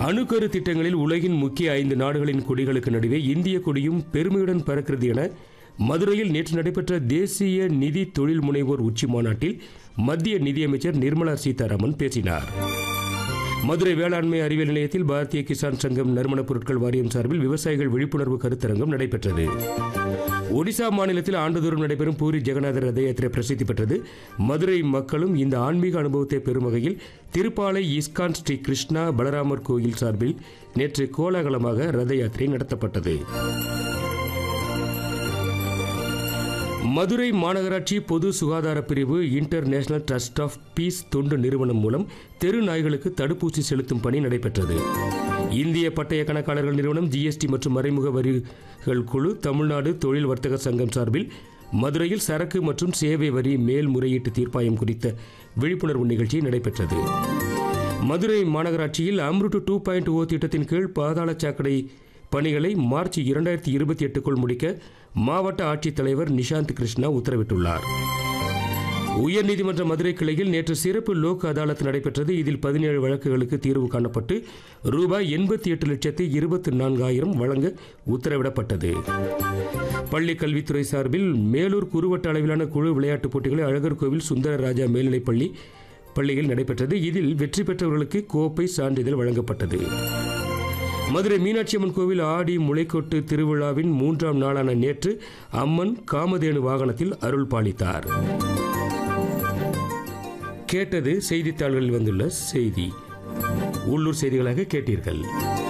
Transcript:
அணுக்கரு திட்டங்களில் உலகின் முக்கிய ஐந்து நாடுகளின் கொடிகளுக்கு நடுவே இந்திய கொடியும் பெருமையுடன் பறக்கிறது என மதுரையில் நேற்று நடைபெற்ற தேசிய நிதி தொழில் முனைவோர் உச்சி மாநாட்டில் மத்திய நிதியமைச்சர் நிர்மலா சீதாராமன் பேசினார் மதுரை வேளாண்மை அறிவியல் நிலையத்தில் பாரதிய கிசான் சங்கம் நறுமணப் பொருட்கள் வாரியம் சார்பில் விவசாயிகள் விழிப்புணர்வு கருத்தரங்கம் நடைபெற்றது ஒடிசா மாநிலத்தில் ஆண்டுதோறும் நடைபெறும் பூரி ஜெகநாதர் ரத யாத்திரை பிரசித்தி பெற்றது மதுரை மக்களும் இந்த ஆன்மீக அனுபவத்தை பெறும் வகையில் திருப்பாலை இஸ்கான் ஸ்ரீ கிருஷ்ணா பலராமர் கோயில் சார்பில் நேற்று கோலாகலமாக ரத யாத்திரை நடத்தப்பட்டது மதுரை மாநகராட்சி பொது சுகாதார பிரிவு இன்டர்நேஷனல் ட்ரஸ்ட் ஆஃப் பீஸ் தொண்டு நிறுவனம் மூலம் தெரு நாய்களுக்கு தடுப்பூசி செலுத்தும் பணி நடைபெற்றது இந்திய பட்டய கணக்காளர்கள் நிறுவனம் ஜிஎஸ்டி மற்றும் மறைமுக வரிகள் குழு தமிழ்நாடு தொழில் வர்த்தக சங்கம் சார்பில் மதுரையில் சரக்கு மற்றும் சேவை வரி மேல்முறையீட்டு தீர்ப்பாயம் குறித்த விழிப்புணர்வு நிகழ்ச்சி நடைபெற்றது மதுரை மாநகராட்சியில் அம்ருட்டு டூ பாயிண்ட் ஓ திட்டத்தின் கீழ் பாதாள சாக்கடை பணிகளை மார்ச் இரண்டாயிரத்தி இருபத்தி எட்டுக்குள் முடிக்க மாவட்ட ஆட்சித்தலைவர் நிஷாந்த் கிருஷ்ணா உத்தரவிட்டுள்ளார் உயர்நீதிமன்ற மதுரை கிளையில் நேற்று சிறப்பு லோக் அதாலத் நடைபெற்றது இதில் பதினேழு வழக்குகளுக்கு தீர்வு காணப்பட்டு ரூபாய் எண்பத்தி எட்டு லட்சத்து இருபத்தி நான்காயிரம் வழங்க உத்தரவிடப்பட்டது பள்ளி கல்வித்துறை சார்பில் மேலூர் குறுவட்ட அளவிலான குழு விளையாட்டுப் போட்டிகளை அழகர் கோவில் சுந்தரராஜா மேல்நிலைப்பள்ளி பள்ளியில் நடைபெற்றது இதில் வெற்றி பெற்றவர்களுக்கு கோப்பை சான்றிதழ் வழங்கப்பட்டது மதுரை மீனாட்சி அம்மன் கோவில் ஆடி முளைக்கொட்டு திருவிழாவின் மூன்றாம் நாளான நேற்று அம்மன் காமதேனு வாகனத்தில் அருள் பாலித்தார் கேட்டது செய்தித்தாள்களில் வந்துள்ள செய்தி உள்ளூர் செய்திகளாக கேட்டீர்கள்